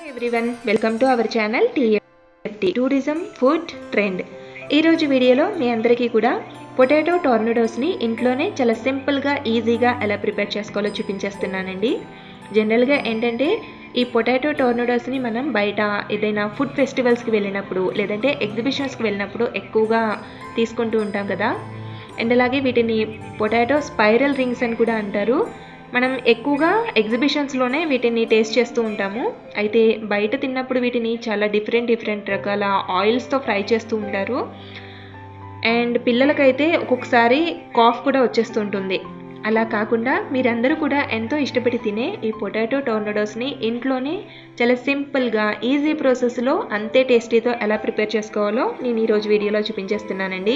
everyone welcome to our channel TFT tourism food trend ఈరోజు వీడియోలో మీ అందరికీ కూడా పొటాటో టోర్నడోస్ని ఇంట్లోనే చాలా సింపుల్గా ఈజీగా ఎలా ప్రిపేర్ చేసుకోవాలో చూపించేస్తున్నానండి జనరల్గా ఏంటంటే ఈ పొటాటో టోర్నడోస్ని మనం బయట ఏదైనా ఫుడ్ ఫెస్టివల్స్కి వెళ్ళినప్పుడు లేదంటే ఎగ్జిబిషన్స్కి వెళ్ళినప్పుడు ఎక్కువగా తీసుకుంటూ ఉంటాం కదా అండ్ అలాగే వీటిని పొటాటో స్పైరల్ రింగ్స్ అని కూడా అంటారు మనం ఎక్కువగా ఎగ్జిబిషన్స్లోనే వీటిని టేస్ట్ చేస్తూ ఉంటాము అయితే బయట తిన్నప్పుడు వీటిని చాలా డిఫరెంట్ డిఫరెంట్ రకాల ఆయిల్స్తో ఫ్రై చేస్తూ ఉంటారు అండ్ పిల్లలకైతే ఒక్కొక్కసారి కాఫ్ కూడా వచ్చేస్తుంటుంది అలా కాకుండా మీరందరూ కూడా ఎంతో ఇష్టపడి తినే ఈ పొటాటో టోర్నడోస్ని ఇంట్లోనే చాలా సింపుల్గా ఈజీ ప్రాసెస్లో అంతే టేస్టీతో ఎలా ప్రిపేర్ చేసుకోవాలో నేను ఈరోజు వీడియోలో చూపించేస్తున్నానండి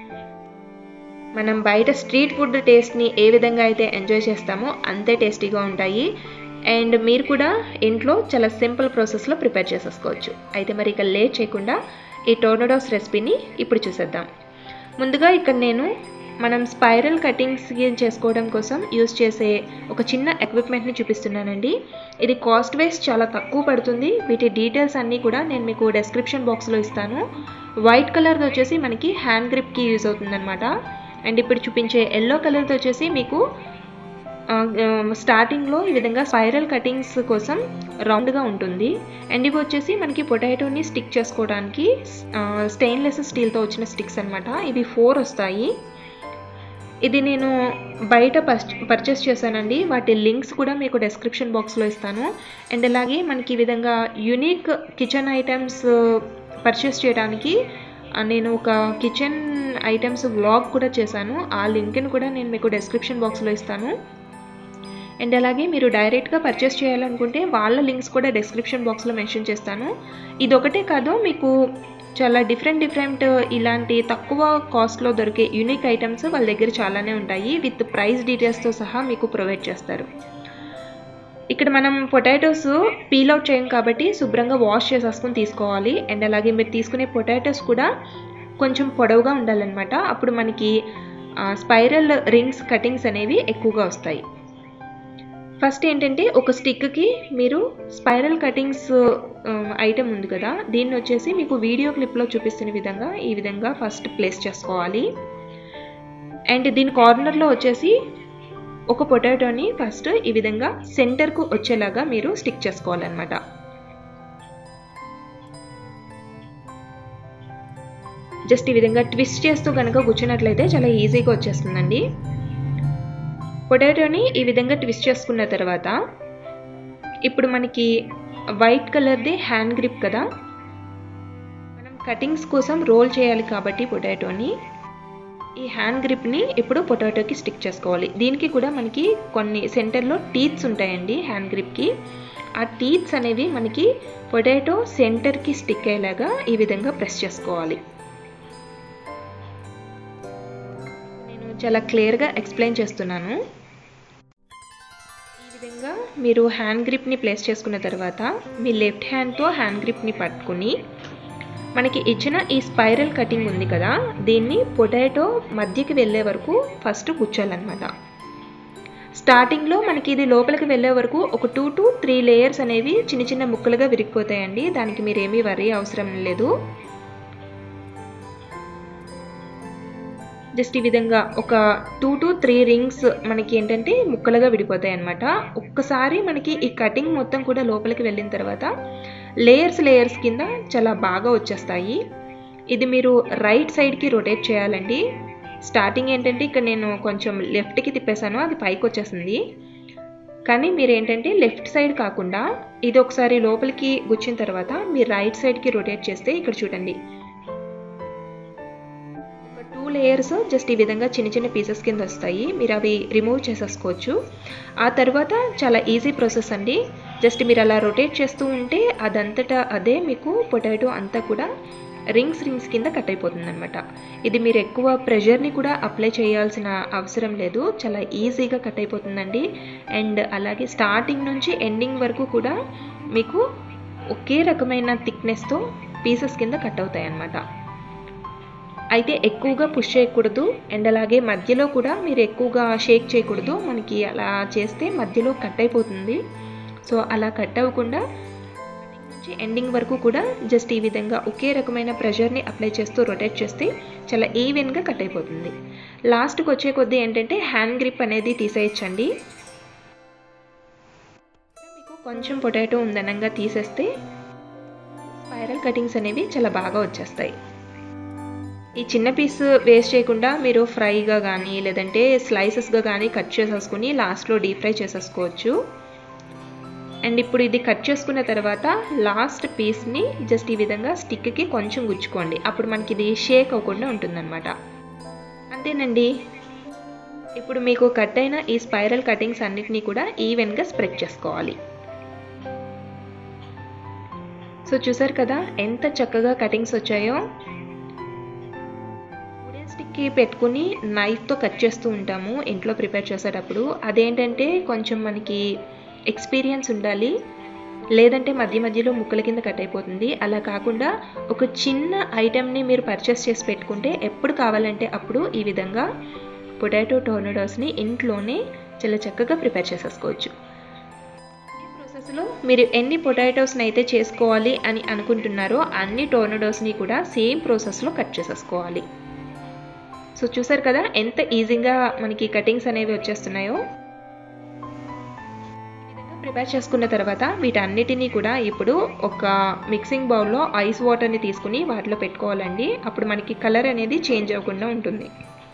మనం బయట స్ట్రీట్ ఫుడ్ టేస్ట్ని ఏ విధంగా అయితే ఎంజాయ్ చేస్తామో అంతే టేస్టీగా ఉంటాయి అండ్ మీరు కూడా ఇంట్లో చాలా సింపుల్ ప్రాసెస్లో ప్రిపేర్ చేసేసుకోవచ్చు అయితే మరి ఇక లేట్ చేయకుండా ఈ టోర్నడోస్ రెసిపీని ఇప్పుడు చూసేద్దాం ముందుగా ఇక్కడ నేను మనం స్పైరల్ కటింగ్స్ చేసుకోవడం కోసం యూస్ చేసే ఒక చిన్న ఎక్విప్మెంట్ని చూపిస్తున్నానండి ఇది కాస్ట్ వైజ్ చాలా తక్కువ పడుతుంది వీటి డీటెయిల్స్ అన్నీ కూడా నేను మీకు డెస్క్రిప్షన్ బాక్స్లో ఇస్తాను వైట్ కలర్ది వచ్చేసి మనకి హ్యాండ్ గ్రిప్కి యూజ్ అవుతుందన్నమాట అండ్ ఇప్పుడు చూపించే ఎల్లో కలర్తో వచ్చేసి మీకు స్టార్టింగ్లో ఈ విధంగా స్పైరల్ కటింగ్స్ కోసం రౌండ్గా ఉంటుంది అండ్ ఇవి వచ్చేసి మనకి పొటాటోని స్టిక్ చేసుకోవడానికి స్టెయిన్లెస్ స్టీల్తో వచ్చిన స్టిక్స్ అనమాట ఇవి ఫోర్ వస్తాయి ఇది నేను బయట పర్చేస్ చేశానండి వాటి లింక్స్ కూడా మీకు డెస్క్రిప్షన్ బాక్స్లో ఇస్తాను అండ్ అలాగే మనకి ఈ విధంగా యునిక్ కిచెన్ ఐటమ్స్ పర్చేస్ చేయడానికి నేను ఒక కిచెన్ ఐటమ్స్ వ్లాగ్ కూడా చేశాను ఆ లింక్ని కూడా నేను మీకు డెస్క్రిప్షన్ బాక్స్లో ఇస్తాను అండ్ అలాగే మీరు డైరెక్ట్గా పర్చేస్ చేయాలనుకుంటే వాళ్ళ లింక్స్ కూడా డెస్క్రిప్షన్ బాక్స్లో మెన్షన్ చేస్తాను ఇది ఒకటే కాదు మీకు చాలా డిఫరెంట్ డిఫరెంట్ ఇలాంటి తక్కువ కాస్ట్లో దొరికే యూనిక్ ఐటమ్స్ వాళ్ళ దగ్గర చాలానే ఉంటాయి విత్ ప్రైస్ డీటెయిల్స్తో సహా మీకు ప్రొవైడ్ చేస్తారు ఇక్కడ మనం పొటాటోస్ పీల్ అవుట్ చేయం కాబట్టి శుభ్రంగా వాష్ చేసేసుకొని తీసుకోవాలి అండ్ అలాగే మీరు తీసుకునే పొటాటోస్ కూడా కొంచెం పొడవుగా ఉండాలన్నమాట అప్పుడు మనకి స్పైరల్ రింగ్స్ కటింగ్స్ అనేవి ఎక్కువగా వస్తాయి ఫస్ట్ ఏంటంటే ఒక స్టిక్కి మీరు స్పైరల్ కటింగ్స్ ఐటెం ఉంది కదా దీన్ని వచ్చేసి మీకు వీడియో క్లిప్లో చూపిస్తున్న విధంగా ఈ విధంగా ఫస్ట్ ప్లేస్ చేసుకోవాలి అండ్ దీని కార్నర్లో వచ్చేసి ఒక పొటాటోని ఫస్ట్ ఈ విధంగా సెంటర్కు వచ్చేలాగా మీరు స్టిక్ చేసుకోవాలన్నమాట జస్ట్ ఈ విధంగా ట్విస్ట్ చేస్తూ కనుక కూర్చున్నట్లయితే చాలా ఈజీగా వచ్చేస్తుందండి పొటాటోని ఈ విధంగా ట్విస్ట్ చేసుకున్న తర్వాత ఇప్పుడు మనకి వైట్ కలర్ది హ్యాండ్ గ్రిప్ కదా మనం కటింగ్స్ కోసం రోల్ చేయాలి కాబట్టి పొటాటోని ఈ హ్యాండ్ గ్రిప్ని ఇప్పుడు పొటాటోకి స్టిక్ చేసుకోవాలి దీనికి కూడా మనకి కొన్ని సెంటర్లో టీత్స్ ఉంటాయండి హ్యాండ్ గ్రిప్కి ఆ టీత్స్ అనేవి మనకి పొటాటో సెంటర్కి స్టిక్ అయ్యేలాగా ఈ విధంగా ప్రెస్ చేసుకోవాలి నేను చాలా క్లియర్గా ఎక్స్ప్లెయిన్ చేస్తున్నాను ఈ విధంగా మీరు హ్యాండ్ గ్రిప్ని ప్లేస్ చేసుకున్న తర్వాత మీ లెఫ్ట్ హ్యాండ్తో హ్యాండ్ గ్రిప్ని పట్టుకుని మనకి ఇచ్చిన ఈ స్పైరల్ కటింగ్ ఉంది కదా దీన్ని పొటాటో మధ్యకి వెళ్ళే వరకు ఫస్ట్ కూర్చోాలన్నమాట స్టార్టింగ్లో మనకి ఇది లోపలికి వెళ్ళే వరకు ఒక టూ టు త్రీ లేయర్స్ అనేవి చిన్న చిన్న ముక్కలుగా విరిగిపోతాయండి దానికి మీరు ఏమీ వరీ అవసరం లేదు జస్ట్ ఈ విధంగా ఒక టూ టు త్రీ రింగ్స్ మనకి ఏంటంటే ముక్కలుగా విడిపోతాయి అనమాట ఒక్కసారి మనకి ఈ కటింగ్ మొత్తం కూడా లోపలికి వెళ్ళిన తర్వాత లేయర్స్ లేయర్స్ కింద చాలా బాగా వచ్చేస్తాయి ఇది మీరు రైట్ సైడ్కి రొటేట్ చేయాలండి స్టార్టింగ్ ఏంటంటే ఇక్కడ నేను కొంచెం లెఫ్ట్కి తిప్పేశాను అది పైకి వచ్చేసింది కానీ మీరు ఏంటంటే లెఫ్ట్ సైడ్ కాకుండా ఇది ఒకసారి లోపలికి గుచ్చిన తర్వాత మీరు రైట్ సైడ్కి రొటేట్ చేస్తే ఇక్కడ చూడండి ఒక టూ లేయర్స్ జస్ట్ ఈ విధంగా చిన్న చిన్న పీసెస్ కింద వస్తాయి మీరు అవి రిమూవ్ చేసేసుకోవచ్చు ఆ తర్వాత చాలా ఈజీ ప్రాసెస్ అండి జస్ట్ మీరు అలా రొటేట్ చేస్తూ ఉంటే అదంతటా అదే మీకు పొటాటో అంతా కూడా రింగ్స్ రింగ్స్ కింద కట్ అయిపోతుంది అనమాట ఇది మీరు ఎక్కువ ప్రెషర్ని కూడా అప్లై చేయాల్సిన అవసరం లేదు చాలా ఈజీగా కట్ అయిపోతుందండి అండ్ అలాగే స్టార్టింగ్ నుంచి ఎండింగ్ వరకు కూడా మీకు ఒకే రకమైన థిక్నెస్తో పీసెస్ కింద కట్ అవుతాయి అన్నమాట అయితే ఎక్కువగా పుష్ చేయకూడదు అండ్ అలాగే మధ్యలో కూడా మీరు ఎక్కువగా షేక్ చేయకూడదు మనకి అలా చేస్తే మధ్యలో కట్ అయిపోతుంది సో అలా కట్ అవ్వకుండా నుంచి ఎండింగ్ వరకు కూడా జస్ట్ ఈ విధంగా ఒకే రకమైన ప్రెషర్ని అప్లై చేస్తూ రొటేట్ చేస్తే చాలా ఈవెన్గా కట్ అయిపోతుంది లాస్ట్కి వచ్చే కొద్దీ ఏంటంటే హ్యాండ్ గ్రిప్ అనేది తీసేయచ్చండి మీకు కొంచెం పొటాటో ఉందనంగా తీసేస్తే స్పైరల్ కటింగ్స్ అనేవి చాలా బాగా వచ్చేస్తాయి ఈ చిన్న పీస్ వేస్ట్ చేయకుండా మీరు ఫ్రైగా కానీ లేదంటే స్లైసెస్గా కానీ కట్ చేసేసుకుని లాస్ట్లో డీప్ ఫ్రై చేసేసుకోవచ్చు అండ్ ఇప్పుడు ఇది కట్ చేసుకున్న తర్వాత లాస్ట్ పీస్ని జస్ట్ ఈ విధంగా స్టిక్కి కొంచెం గుచ్చుకోండి అప్పుడు మనకి ఇది షేక్ అవ్వకుండా ఉంటుందన్నమాట అంతేనండి ఇప్పుడు మీకు కట్ అయిన ఈ స్పైరల్ కటింగ్స్ అన్నిటినీ కూడా ఈవెన్గా స్ప్రెడ్ చేసుకోవాలి సో చూసారు కదా ఎంత చక్కగా కటింగ్స్ వచ్చాయో వుడెన్ స్టిక్కి పెట్టుకుని నైఫ్తో కట్ చేస్తూ ఉంటాము ఇంట్లో ప్రిపేర్ చేసేటప్పుడు అదేంటంటే కొంచెం మనకి ఎక్స్పీరియన్స్ ఉండాలి లేదంటే మధ్య మధ్యలో ముక్కల కింద కట్ అయిపోతుంది అలా కాకుండా ఒక చిన్న ఐటెంని మీరు పర్చేస్ చేసి పెట్టుకుంటే ఎప్పుడు కావాలంటే అప్పుడు ఈ విధంగా పొటాటో టోర్నడోస్ని ఇంట్లోనే చాలా చక్కగా ప్రిపేర్ చేసేసుకోవచ్చు ఈ ప్రాసెస్లో మీరు ఎన్ని పొటాటోస్ని అయితే చేసుకోవాలి అని అనుకుంటున్నారో అన్ని టోర్నడోస్ని కూడా సేమ్ ప్రాసెస్లో కట్ చేసేసుకోవాలి సో చూసారు కదా ఎంత ఈజీగా మనకి కటింగ్స్ అనేవి వచ్చేస్తున్నాయో ప్రిపేర్ చేసుకున్న తర్వాత వీటన్నిటినీ కూడా ఇప్పుడు ఒక మిక్సింగ్ బౌల్లో ఐస్ వాటర్ని తీసుకుని వాటిలో పెట్టుకోవాలండి అప్పుడు మనకి కలర్ అనేది చేంజ్ అవ్వకుండా ఉంటుంది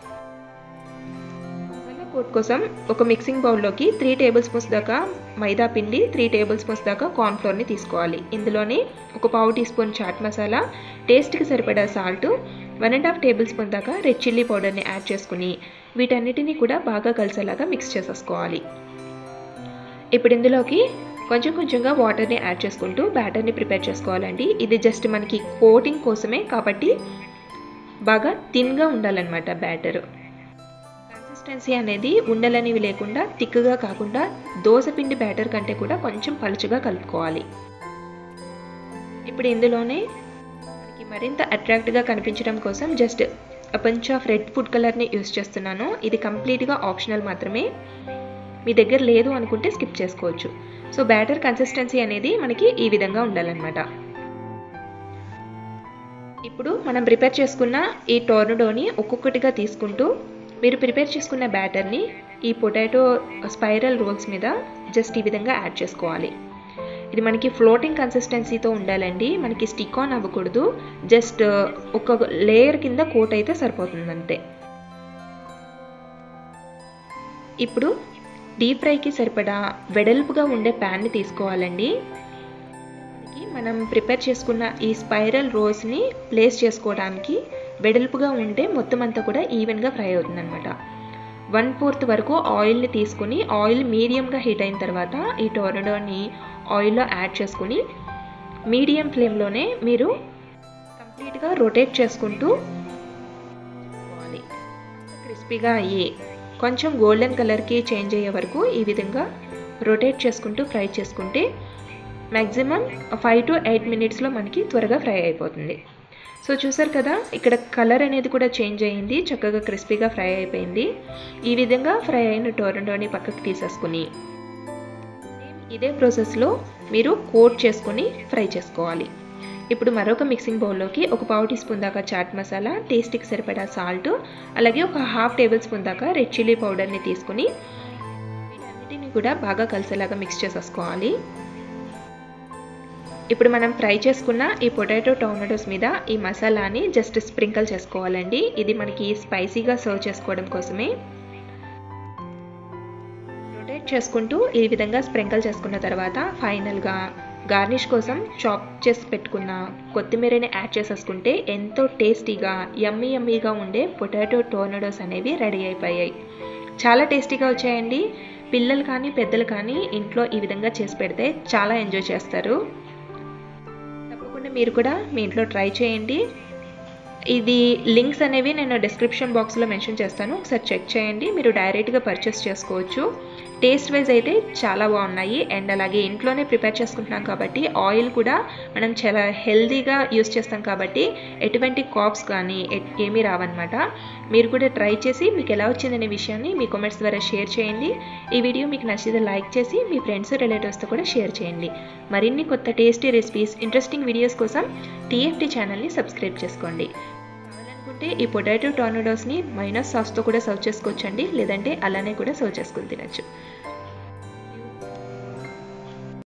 మసాలా కోట్ కోసం ఒక మిక్సింగ్ బౌల్లోకి త్రీ టేబుల్ స్పూన్స్ దాకా మైదా పిండి త్రీ టేబుల్ స్పూన్స్ దాకా కార్న్ఫ్లోర్ని తీసుకోవాలి ఇందులోనే ఒక పావు టీ స్పూన్ చాట్ మసాలా టేస్ట్కి సరిపడా salt one and half tablespoon దాకా రెడ్ చిల్లీ పౌడర్ని యాడ్ చేసుకుని వీటన్నిటిని కూడా బాగా కలిసేలాగా మిక్స్ చేసేసుకోవాలి ఇప్పుడు ఇందులోకి కొంచెం కొంచెంగా వాటర్ని యాడ్ చేసుకుంటూ బ్యాటర్ని ప్రిపేర్ చేసుకోవాలండి ఇది జస్ట్ మనకి కోటింగ్ కోసమే కాబట్టి బాగా థిన్గా ఉండాలన్నమాట బ్యాటర్ కన్సిస్టెన్సీ అనేది ఉండలనివి లేకుండా థిక్గా కాకుండా దోశపిండి బ్యాటర్ కంటే కూడా కొంచెం పలుచగా కలుపుకోవాలి ఇప్పుడు ఇందులోనే మనకి మరింత అట్రాక్ట్గా కనిపించడం కోసం just pinch of red food కలర్ని యూస్ చేస్తున్నాను ఇది కంప్లీట్గా ఆప్షనల్ మాత్రమే మీ దగ్గర లేదు అనుకుంటే స్కిప్ చేసుకోవచ్చు సో బ్యాటర్ కన్సిస్టెన్సీ అనేది మనకి ఈ విధంగా ఉండాలన్నమాట ఇప్పుడు మనం ప్రిపేర్ చేసుకున్న ఈ టోర్నడోని ఒక్కొక్కటిగా తీసుకుంటూ మీరు ప్రిపేర్ చేసుకున్న బ్యాటర్ని ఈ పొటాటో స్పైరల్ రోల్స్ మీద జస్ట్ ఈ విధంగా యాడ్ చేసుకోవాలి ఇది మనకి ఫ్లోటింగ్ కన్సిస్టెన్సీతో ఉండాలండి మనకి స్టిక్ ఆన్ అవ్వకూడదు జస్ట్ ఒక లేయర్ కింద కోట్ అయితే సరిపోతుంది అంతే ఇప్పుడు డీప్ ఫ్రైకి సరిపడా వెడల్పుగా ఉండే ప్యాన్ని తీసుకోవాలండి మనం ప్రిపేర్ చేసుకున్న ఈ స్పైరల్ రోస్ని ప్లేస్ చేసుకోవడానికి వెడల్పుగా ఉంటే మొత్తం అంతా కూడా ఈవెన్గా ఫ్రై అవుతుందన్నమాట వన్ ఫోర్త్ వరకు ఆయిల్ని తీసుకుని ఆయిల్ మీడియంగా హీట్ అయిన తర్వాత ఈ టొర్నడోని ఆయిల్లో యాడ్ చేసుకుని మీడియం ఫ్లేమ్లోనే మీరు కంప్లీట్గా రొటేట్ చేసుకుంటూ క్రిస్పీగా అయ్యి కొంచెం గోల్డెన్ కలర్కి చేంజ్ అయ్యే వరకు ఈ విధంగా రొటేట్ చేసుకుంటూ ఫ్రై చేసుకుంటే మ్యాక్సిమం ఫైవ్ టు ఎయిట్ మినిట్స్లో మనకి త్వరగా ఫ్రై అయిపోతుంది సో చూసారు కదా ఇక్కడ కలర్ అనేది కూడా చేంజ్ అయ్యింది చక్కగా క్రిస్పీగా ఫ్రై అయిపోయింది ఈ విధంగా ఫ్రై అయిన టొరంటోని పక్కకు తీసేసుకుని ఇదే ప్రాసెస్లో మీరు కోట్ చేసుకొని ఫ్రై చేసుకోవాలి ఇప్పుడు మరొక మిక్సింగ్ బౌల్లోకి ఒక పావు టీ స్పూన్ దాకా చాట్ మసాలా టేస్ట్కి సరిపడా సాల్ట్ అలాగే ఒక హాఫ్ టేబుల్ స్పూన్ దాకా రెడ్ చిల్లీ పౌడర్ని తీసుకుని వీటన్నిటిని కూడా బాగా కలిసేలాగా మిక్స్ చేసేసుకోవాలి ఇప్పుడు మనం ఫ్రై చేసుకున్న ఈ పొటాటో టొమాటోస్ మీద ఈ మసాలాని జస్ట్ స్ప్రింకల్ చేసుకోవాలండి ఇది మనకి స్పైసీగా సర్వ్ చేసుకోవడం కోసమే రొటేట్ చేసుకుంటూ ఈ విధంగా స్ప్రింకల్ చేసుకున్న తర్వాత ఫైనల్గా గార్నిష్ కోసం చాప్ చేసి పెట్టుకున్న కొత్తిమీరని యాడ్ చేసేసుకుంటే ఎంతో టేస్టీగా యమ్మీ యమ్మీగా ఉండే పొటాటో టోర్నడోస్ అనేవి రెడీ అయిపోయాయి చాలా టేస్టీగా వచ్చాయండి పిల్లలు కానీ పెద్దలు కానీ ఇంట్లో ఈ విధంగా చేసి పెడితే చాలా ఎంజాయ్ చేస్తారు తప్పకుండా మీరు కూడా మీ ఇంట్లో ట్రై చేయండి ఇది లింక్స్ అనేవి నేను డిస్క్రిప్షన్ బాక్స్లో మెన్షన్ చేస్తాను ఒకసారి చెక్ చేయండి మీరు డైరెక్ట్గా పర్చేస్ చేసుకోవచ్చు టేస్ట్ వైజ్ అయితే చాలా బాగున్నాయి అండ్ అలాగే ఇంట్లోనే ప్రిపేర్ చేసుకుంటున్నాం కాబట్టి ఆయిల్ కూడా మనం చాలా హెల్తీగా యూస్ చేస్తాం కాబట్టి ఎటువంటి కాప్స్ కానీ ఏమీ రావన్నమాట మీరు కూడా ట్రై చేసి మీకు ఎలా వచ్చిందనే విషయాన్ని మీ కామెంట్స్ ద్వారా షేర్ చేయండి ఈ వీడియో మీకు నచ్చితే లైక్ చేసి మీ ఫ్రెండ్స్ రిలేటివ్స్తో కూడా షేర్ చేయండి మరిన్ని కొత్త టేస్టీ రెసిపీస్ ఇంట్రెస్టింగ్ వీడియోస్ కోసం టీఎఫ్టీ ఛానల్ని సబ్స్క్రైబ్ చేసుకోండి కావాలనుకుంటే ఈ పొటాటో టోర్నడోస్ని మైనస్ సాస్తో కూడా సర్వ్ చేసుకోవచ్చండి లేదంటే అలానే కూడా సర్వ్ చేసుకుని తినచ్చు